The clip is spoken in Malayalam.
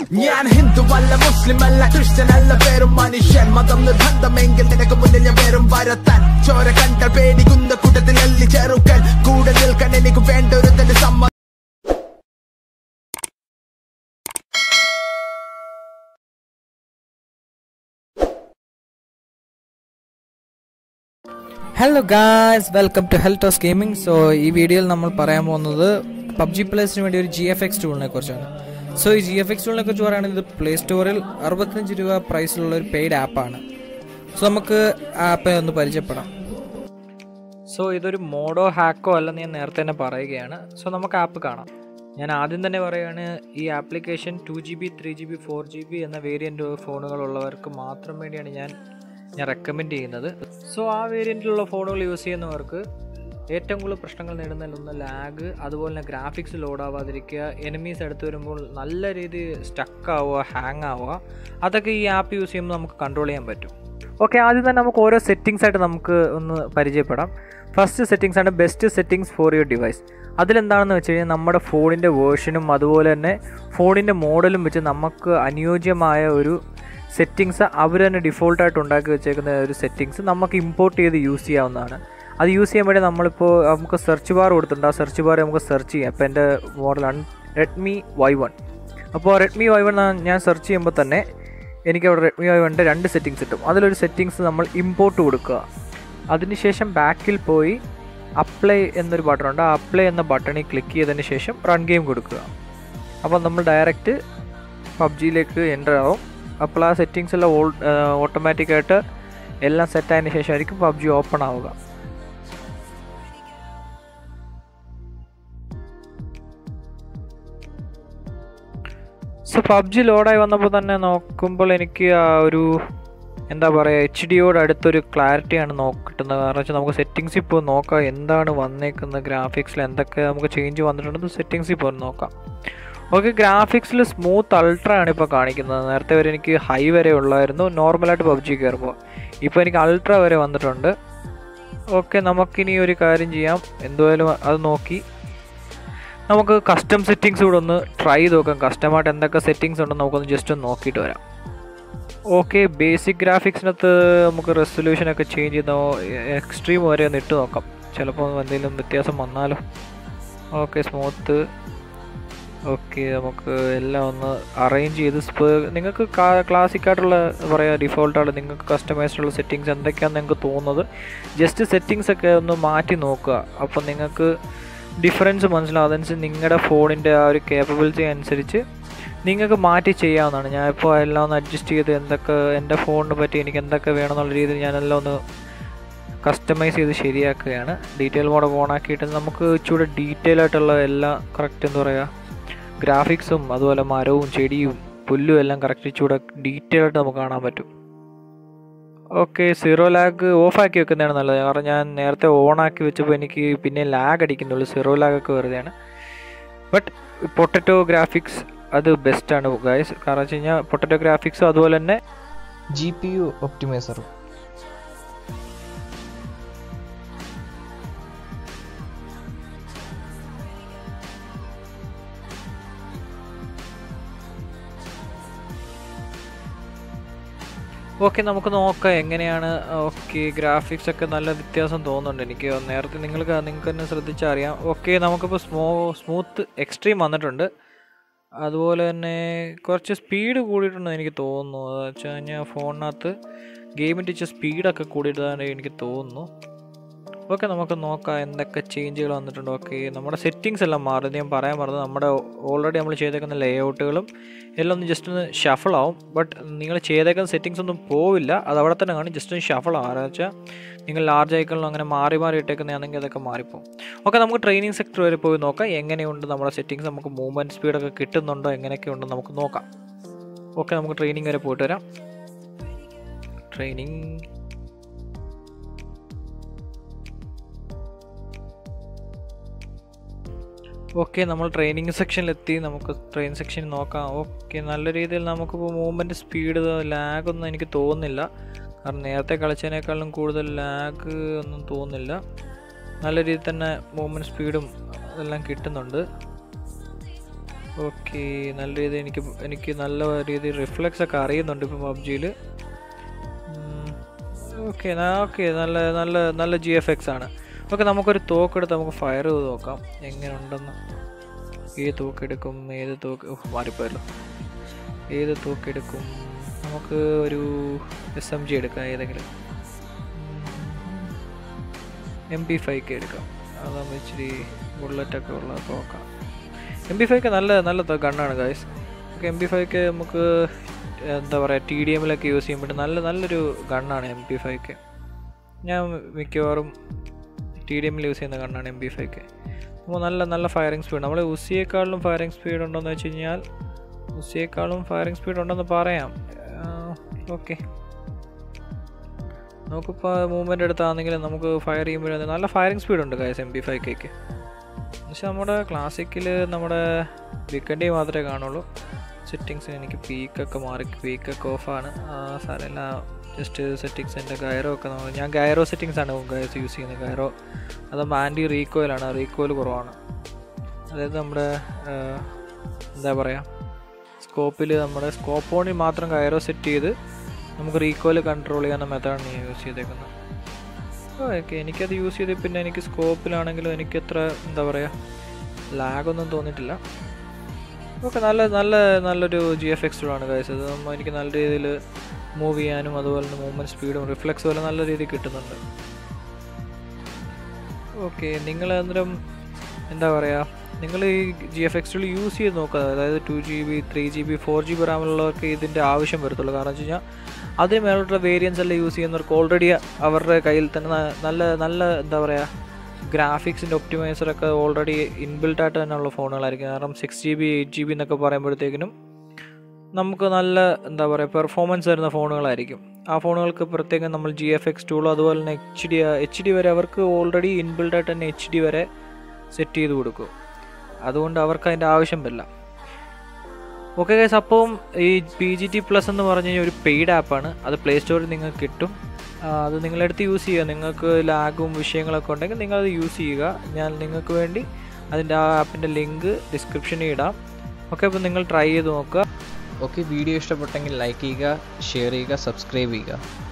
ഞാൻ ഹിന്ദു അല്ല മുസ്ലിം അല്ല ക്രിസ്ത്യൻ അല്ല പേരും മനുഷ്യൻ മതം നിർബന്ധമെങ്കിൽ നിനക്ക് മുന്നിൽ ഞാൻ പേരും വരത്താൻ ചോര കണ്ട പേടിക്കുന്ന കൂട്ടത്തിൽ അല്ലി ചെറുക്കൻ കൂടെ നിൽക്കാൻ എനിക്ക് വേണ്ട ഒരു തന്നെ സമ്മതം hello guys welcome to Heltos gaming so ഈ വീഡിയോയിൽ നമ്മൾ പറയാൻ പോകുന്നത് പബ്ജി പ്ലേസിന് വേണ്ടി ഒരു ജി എഫ് എക്സ് ടൂളിനെ കുറിച്ചാണ് സോ ഈ ജി എഫ് എക്സ് ടൂളിനെ കുറിച്ച് പറയുകയാണെങ്കിൽ ഇത് പ്ലേ സ്റ്റോറിൽ അറുപത്തഞ്ച് രൂപ പ്രൈസിലുള്ള ഒരു പെയ്ഡ് ആപ്പാണ് സോ നമുക്ക് ആപ്പ് ഒന്ന് പരിചയപ്പെടാം സോ ഇതൊരു മോഡോ ഹാക്കോ അല്ലെന്ന് ഞാൻ നേരത്തെ തന്നെ പറയുകയാണ് സോ നമുക്ക് ആപ്പ് കാണാം ഞാൻ ആദ്യം തന്നെ പറയുകയാണ് ഈ application two G B three G B four G B എന്ന വേരിയൻ്റ് ഫോണുകളുള്ളവർക്ക് മാത്രം വേണ്ടിയാണ് ഞാൻ ഞാൻ റെക്കമെൻഡ് ചെയ്യുന്നത് സോ ആ വേരിയൻറ്റിലുള്ള ഫോണുകൾ യൂസ് ചെയ്യുന്നവർക്ക് ഏറ്റവും കൂടുതൽ പ്രശ്നങ്ങൾ നേടുന്നതിലൊന്ന് ലാഗ് അതുപോലെ തന്നെ ഗ്രാഫിക്സ് ലോഡ് ആവാതിരിക്കുക എനിമീസ് അടുത്ത് വരുമ്പോൾ നല്ല രീതിയിൽ സ്റ്റക്ക് ആവുക ഹാങ് ആവുക അതൊക്കെ ഈ ആപ്പ് യൂസ് ചെയ്യുമ്പോൾ നമുക്ക് കൺട്രോൾ ചെയ്യാൻ പറ്റും ഓക്കെ ആദ്യം തന്നെ നമുക്ക് ഓരോ സെറ്റിങ്സ് ആയിട്ട് നമുക്ക് ഒന്ന് പരിചയപ്പെടാം ഫസ്റ്റ് സെറ്റിങ്സ് ആണ് best settings for your device അതിലെന്താണെന്ന് വെച്ച് കഴിഞ്ഞാൽ നമ്മുടെ ഫോണിൻ്റെ വേർഷനും അതുപോലെ തന്നെ ഫോണിൻ്റെ മോഡലും വെച്ച് നമുക്ക് അനുയോജ്യമായ ഒരു സെറ്റിങ്സ് അവർ തന്നെ ഡിഫോൾട്ടായിട്ട് ഉണ്ടാക്കി വെച്ചേക്കുന്ന ഒരു സെറ്റിങ്സ് നമുക്ക് ഇമ്പോർട്ട് ചെയ്ത് യൂസ് ചെയ്യാവുന്നതാണ് അത് യൂസ് ചെയ്യാൻ വേണ്ടി നമ്മളിപ്പോൾ നമുക്ക് സെർച്ച് ബാർ കൊടുത്തിട്ടുണ്ട് ആ സെർച്ച് ബാർ നമുക്ക് സെർച്ച് ചെയ്യാം ഇപ്പോൾ എൻ്റെ മോഡലാണ് റെഡ്മി വൈ വൺ അപ്പോൾ റെഡ്മി വൈ വൺ ഞാൻ സെർച്ച് ചെയ്യുമ്പോൾ തന്നെ എനിക്ക് അവിടെ റെഡ്മി വൈ വണ്ണിൻ്റെ രണ്ട് സെറ്റിങ്സ് കിട്ടും അതിലൊരു സെറ്റിങ്സ് നമ്മൾ ഇമ്പോർട്ട് കൊടുക്കുക അതിനുശേഷം ബാക്കിൽ പോയി അപ്ലൈ എന്നൊരു ബട്ടൺ ഉണ്ട് ആ അപ്ലൈ എന്ന ബട്ടണിൽ ക്ലിക്ക് ചെയ്തതിന് ശേഷം റൺ ഗെയിം കൊടുക്കുക അപ്പോൾ നമ്മൾ ഡയറക്റ്റ് പബ്ജിയിലേക്ക് എൻ്റർ ആവും അപ്പോൾ ആ സെറ്റിങ്സ് എല്ലാം ഓട്ടോമാറ്റിക്കായിട്ട് എല്ലാം സെറ്റ് ആയതിനു ശേഷമായിരിക്കും പബ്ജി ഓപ്പൺ ആവുക സോ പബ്ജി ലോഡായി വന്നപ്പോൾ തന്നെ നോക്കുമ്പോൾ എനിക്ക് ആ ഒരു എന്താ പറയുക എച്ച് ഡിയോട് അടുത്തൊരു ക്ലാരിറ്റിയാണ് നോക്ക് കിട്ടുന്നത് കാരണം വെച്ചാൽ നമുക്ക് സെറ്റിങ്സിൽ ഇപ്പോൾ നോക്കാം എന്താണ് വന്നേക്കുന്നത് ഗ്രാഫിക്സിൽ എന്തൊക്കെ നമുക്ക് ചേഞ്ച് വന്നിട്ടുണ്ടെന്ന് സെറ്റിങ്സിൽ പോയി നോക്കാം ഓക്കെ ഗ്രാഫിക്സിൽ സ്മൂത്ത് അൾട്ര ആണ് ഇപ്പോൾ കാണിക്കുന്നത് നേരത്തെ വരെ എനിക്ക് ഹൈ വരെ ഉള്ളായിരുന്നു നോർമലായിട്ട് പബ്ജി കയറുമ്പോൾ ഇപ്പോൾ എനിക്ക് അൾട്ര വരെ വന്നിട്ടുണ്ട് ഓക്കെ നമുക്കിനി ഒരു കാര്യം ചെയ്യാം എന്തുവായാലും അത് നോക്കി നമുക്ക് കസ്റ്റം സെറ്റിങ്സ് കൂടെ ഒന്ന് ട്രൈ ചെയ്ത് നോക്കാം കസ്റ്റമായിട്ട് എന്തൊക്കെ സെറ്റിങ്സ് ഉണ്ടെന്ന് നമുക്കൊന്ന് ജസ്റ്റ് ഒന്ന് നോക്കിയിട്ട് വരാം ഓക്കെ ബേസിക് ഗ്രാഫിക്സിനകത്ത് നമുക്ക് റെസൊല്യൂഷനൊക്കെ ചേഞ്ച് ചെയ്തോ എക്സ്ട്രീം വരെ ഒന്ന് ഇട്ട് നോക്കാം ചിലപ്പോൾ എന്തെങ്കിലും വ്യത്യാസം വന്നാലോ ഓക്കെ സ്മൂത്ത് ഓക്കെ നമുക്ക് എല്ലാം ഒന്ന് അറേഞ്ച് ചെയ്ത് നിങ്ങൾക്ക് ക്ലാസിക് ആയിട്ടുള്ള പറയാ ഡിഫോൾട്ടായിട്ട് നിങ്ങൾക്ക് കസ്റ്റമൈസ്ഡ് ഉള്ള സെറ്റിങ്സ് എന്തൊക്കെയാണെന്ന് നിങ്ങൾക്ക് തോന്നുന്നത് ജസ്റ്റ് സെറ്റിങ്സ് ഒക്കെ ഒന്ന് മാറ്റി നോക്കുക അപ്പോൾ നിങ്ങൾക്ക് ഡിഫറൻസ് മനസ്സിലാവും അതനുസരിച്ച് നിങ്ങളുടെ ഫോണിൻ്റെ ആ ഒരു കേപ്പബിലിറ്റി അനുസരിച്ച് നിങ്ങൾക്ക് മാറ്റി ചെയ്യാവുന്നതാണ് ഞാൻ ഇപ്പോൾ എല്ലാം ഒന്ന് അഡ്ജസ്റ്റ് ചെയ്ത് എന്തൊക്കെ എൻ്റെ ഫോണിനെ പറ്റി എനിക്ക് എന്തൊക്കെ വേണമെന്നുള്ള രീതിയിൽ ഞാനെല്ലാം ഒന്ന് കസ്റ്റമൈസ് ചെയ്ത് ശരിയാക്കുകയാണ് ഡീറ്റെയിൽ മോഡ് ഓൺ ആക്കിയിട്ട് നമുക്ക് ഇച്ചിരി ഡീറ്റെയിൽ ആയിട്ടുള്ള എല്ലാ കറക്റ്റ് എന്താ പറയുക ഗ്രാഫിക്സും അതുപോലെ മരവും ചെടിയും പുല്ലും എല്ലാം കറക്റ്റ് ഇച്ചിരി ഡീറ്റെയിൽ ആയിട്ട് നമുക്ക് കാണാൻ പറ്റും ഓക്കെ സീറോ ലാഗ് ഓഫാക്കി വെക്കുന്നതാണ് നല്ലത് കാരണം ഞാൻ നേരത്തെ ഓൺ ആക്കി വെച്ചപ്പോൾ എനിക്ക് പിന്നെ ലാഗ് അടിക്കുന്നുള്ളൂ സീറോ ലാഗൊക്കെ വെറുതെയാണ് ബട്ട് പൊട്ടറ്റോ ഗ്രാഫിക്സ് അത് ബെസ്റ്റാണ് ഗൈസ് കാരണം വെച്ച് കഴിഞ്ഞാൽ പൊട്ടറ്റോ ഗ്രാഫിക്സും അതുപോലെ തന്നെ ജി പി യു ഒപ്റ്റിമൈസറും ഓക്കെ നമുക്ക് നോക്കാം എങ്ങനെയാണ് ഓക്കെ ഗ്രാഫിക്സ് ഒക്കെ നല്ല വ്യത്യാസം തോന്നുന്നുണ്ട് എനിക്ക് നേരത്തെ നിങ്ങൾക്ക് നിങ്ങൾക്ക് തന്നെ ശ്രദ്ധിച്ചാൽ അറിയാം ഓക്കെ നമുക്കിപ്പോൾ സ്മോ സ്മൂത്ത് എക്സ്ട്രീം വന്നിട്ടുണ്ട് അതുപോലെ തന്നെ കുറച്ച് സ്പീഡ് കൂടിയിട്ടുണ്ടെന്ന് എനിക്ക് തോന്നുന്നു എന്ന് വെച്ച് കഴിഞ്ഞാൽ ഫോണിനകത്ത് ഗെയിമിൻ്റെ ഇച്ചിരി സ്പീഡൊക്കെ കൂടിയിട്ടാണ് എനിക്ക് തോന്നുന്നു ഓക്കെ നമുക്ക് നോക്കാം എന്തൊക്കെ ചേഞ്ചുകൾ വന്നിട്ടുണ്ട് ഓക്കെ നമ്മുടെ സെറ്റിങ്സ് എല്ലാം മാറും ഞാൻ പറയാൻ പറഞ്ഞത് നമ്മുടെ ഓൾറെഡി നമ്മൾ ചെയ്തേക്കുന്ന ലേഔട്ടുകളും എല്ലാം ഒന്ന് ജസ്റ്റ് ഒന്ന് ഷഫിൾ ആവും ബട്ട് നിങ്ങൾ ചെയ്തേക്കുന്ന സെറ്റിങ്സ് ഒന്നും പോവില്ല അത് അവിടെ തന്നെ കാണും ജസ്റ്റ് ഒന്ന് ഷഫിൾ ആവും കാരണം വെച്ചാൽ നിങ്ങൾ ലാർജ് ഐക്കണിലും അങ്ങനെ മാറി മാറി ഇട്ടേക്കുന്നതാണെങ്കിൽ അതൊക്കെ മാറിപ്പോവും ഓക്കെ നമുക്ക് ട്രെയിനിങ് സെക്ടർ വരെ പോയി നോക്കാം എങ്ങനെയുണ്ട് നമ്മുടെ സെറ്റിങ്സ് നമുക്ക് മൂവ്മെൻറ്റ് സ്പീഡൊക്കെ കിട്ടുന്നുണ്ടോ എങ്ങനെയൊക്കെ ഉണ്ടെന്ന് നമുക്ക് നോക്കാം ഓക്കെ നമുക്ക് ട്രെയിനിങ് വരെ പോയിട്ട് വരാം ട്രെയിനിങ് ഓക്കെ നമ്മൾ ട്രെയിനിങ് സെക്ഷനിലെത്തി നമുക്ക് ട്രെയിൻ സെക്ഷൻ നോക്കാം ഓക്കെ നല്ല രീതിയിൽ നമുക്കിപ്പോൾ മൂവ്മെൻറ്റ് സ്പീഡ് ലാഗൊന്നും എനിക്ക് തോന്നുന്നില്ല കാരണം നേരത്തെ കളിച്ചതിനേക്കാളും കൂടുതൽ ലാഗ് ഒന്നും തോന്നുന്നില്ല നല്ല രീതിയിൽ തന്നെ മൂവ്മെൻറ്റ് സ്പീഡും എല്ലാം കിട്ടുന്നുണ്ട് ഓക്കെ നല്ല രീതിയിൽ എനിക്ക് എനിക്ക് നല്ല രീതിയിൽ റിഫ്ലെക്സ് ഒക്കെ അറിയുന്നുണ്ട് ഇപ്പോൾ പബ്ജിയിൽ ഓക്കെ ഓക്കെ നല്ല നല്ല നല്ല ജി എഫ് എക്സ് ആണ് ഓക്കെ നമുക്കൊരു തോക്കെടുത്ത് നമുക്ക് ഫയർ ചെയ്ത് നോക്കാം എങ്ങനെ ഉണ്ടെന്ന് ഏത് തോക്കെടുക്കും ഏത് തോക്ക് ഉഫ്, മാറിപ്പോയല്ലോ ഏത് തോക്കെടുക്കും നമുക്ക് ഒരു എസ് എം ജി എടുക്കാം ഏതെങ്കിലും എം പി ഫൈവ് ഒക്കെ എടുക്കാം അതാകുമ്പോൾ ഇച്ചിരി ബുള്ളറ്റൊക്കെ ഉള്ള തോക്കാം എം പി ഫൈവ് നല്ല നല്ല ഗണ്ണാണ് ഗായ്സ് നമുക്ക് എം പി ഫൈവ് നമുക്ക് എന്താ പറയുക ടി ഡി എമ്മിലൊക്കെ യൂസ് ചെയ്യാൻ പറ്റും നല്ല നല്ലൊരു ഗണ്ണാണ് എം പി ഫൈവ് ഞാൻ മിക്കവാറും ടി ഡി എമ്മിൽ യൂസ് ചെയ്യുന്ന ഗണ്ണാണ് എം പി ഫൈവ് അപ്പോൾ നല്ല നല്ല ഫയറിംഗ് സ്പീഡ് നമ്മൾ ഉസിയേക്കാളിലും ഫയറിംഗ് സ്പീഡ് ഉണ്ടോയെന്ന് വെച്ച് കഴിഞ്ഞാൽ ഉസിയേക്കാളും ഫയറിംഗ് സ്പീഡ് ഉണ്ടെന്ന് പറയാം ഓക്കെ നമുക്കിപ്പോൾ മൂവ്മെൻ്റ് എടുത്താണെങ്കിലും നമുക്ക് ഫയർ ചെയ്യുമ്പോഴേ നല്ല ഫയറിംഗ് സ്പീഡ് ഉണ്ട് ഗൈസ് എം പി ഫൈവ് കേക്ക് പക്ഷെ നമ്മുടെ ക്ലാസിക്കിൽ നമ്മുടെ വീക്കെൻഡേ മാത്രമേ കാണുള്ളൂ സെറ്റിങ്സിന് എനിക്ക് പീക്കൊക്കെ മാറി പീക്കൊക്കെ ഓഫാണ് സാരമില്ല ജസ്റ്റ് സെറ്റിങ്സിൻ്റെ ഗൈറോ ഒക്കെ നമ്മൾ ഞാൻ ഗൈറോ സെറ്റിങ്സ് ആണ് ഗൈസ് യൂസ് ചെയ്യുന്നത് ഗൈറോ അതാകുമ്പോൾ ആൻറ്റി റീകോയിലാണ് റീകോയിൽ കുറവാണ് അതായത് നമ്മുടെ ആ, എന്താ പറയുക സ്കോപ്പിൽ നമ്മുടെ സ്കോപ്പോണിൽ മാത്രം ഗൈറോ സെറ്റ് ചെയ്ത് നമുക്ക് റീകോയിൽ കൺട്രോൾ ചെയ്യാവുന്ന മെത്തേഡാണ് ഞാൻ യൂസ് ചെയ്തേക്കുന്നത് ഓക്കെ എനിക്കത് യൂസ് ചെയ്ത് പിന്നെ എനിക്ക് സ്കോപ്പിലാണെങ്കിലും എനിക്ക് എത്ര എന്താ പറയുക ലാഗൊന്നും തോന്നിയിട്ടില്ല ഓക്കെ നല്ല നല്ല നല്ലൊരു ജി എഫ് എക്സ് ആണ് ഗൈസ് അത് നമ്മൾ എനിക്ക് നല്ല രീതിയിൽ മൂവ് ചെയ്യാനും അതുപോലെ തന്നെ മൂവ്മെൻറ്റ് സ്പീഡും റിഫ്ലെക്സ് പോലെ നല്ല രീതിയിൽ കിട്ടുന്നുണ്ട് ഓക്കെ നിങ്ങൾ അന്നേരം എന്താ പറയുക നിങ്ങൾ ഈ ജി എഫ് എക്സുകൾ യൂസ് ചെയ്ത് നോക്കുക അതായത് two G B three G B four G B റാമുള്ളവർക്ക് ഇതിൻ്റെ ആവശ്യം വരത്തുള്ളൂ കാരണം വെച്ച് കഴിഞ്ഞാൽ അതിന് മേലോട്ടുള്ള വേരിയൻസ് എല്ലാം യൂസ് ചെയ്യുന്നവർക്ക് ഓൾറെഡി അവരുടെ കയ്യിൽ തന്നെ ന- നല്ല നല്ല എന്താ പറയുക ഗ്രാഫിക്സിൻ്റെ ഒപ്റ്റിമൈസറൊക്കെ ഓൾറെഡി ഇൻബിൽട്ട് ആയിട്ട് തന്നെയുള്ള ഫോണുകളായിരിക്കും കാരണം six G B eight G B എന്നൊക്കെ പറയുമ്പോഴത്തേക്കിനും നമുക്ക് നല്ല എന്താ പറയുക പെർഫോമൻസ് വരുന്ന ഫോണുകളായിരിക്കും ആ ഫോണുകൾക്ക് പ്രത്യേകം നമ്മൾ ജി എഫ് എക്സ് ടൂളോ അതുപോലെ തന്നെ എച്ച് ഡി എച്ച് ഡി വരെ അവർക്ക് ഓൾറെഡി ഇൻബിൽഡ് ആയിട്ട് തന്നെ എച്ച് ഡി വരെ സെറ്റ് ചെയ്ത് കൊടുക്കും അതുകൊണ്ട് അവർക്ക് അതിൻ്റെ ആവശ്യം വരില്ല ഓക്കെ ഗൈസ് അപ്പം ഈ പി ജി ടി പ്ലസ് എന്ന് പറഞ്ഞു കഴിഞ്ഞാൽ ഒരു പെയ്ഡ് ആപ്പാണ് അത് പ്ലേ സ്റ്റോറിൽ നിങ്ങൾക്ക് കിട്ടും ആ, അത് നിങ്ങളെടുത്ത് യൂസ് ചെയ്യുക നിങ്ങൾക്ക് ലാഗും വിഷയങ്ങളൊക്കെ ഉണ്ടെങ്കിൽ നിങ്ങളത് യൂസ് ചെയ്യുക ഞാൻ നിങ്ങൾക്ക് വേണ്ടി അതിൻ്റെ ആ ആപ്പിൻ്റെ ലിങ്ക് ഡിസ്ക്രിപ്ഷനിൽ ഇടാം ഓക്കെ അപ്പോൾ നിങ്ങൾ ട്രൈ ചെയ്ത് നോക്കുക ഓക്കെ വീഡിയോ ഇഷ്ടപ്പെട്ടെങ്കിൽ ലൈക്ക് ചെയ്യുക ഷെയർ ചെയ്യുക സബ്സ്ക്രൈബ് ചെയ്യുക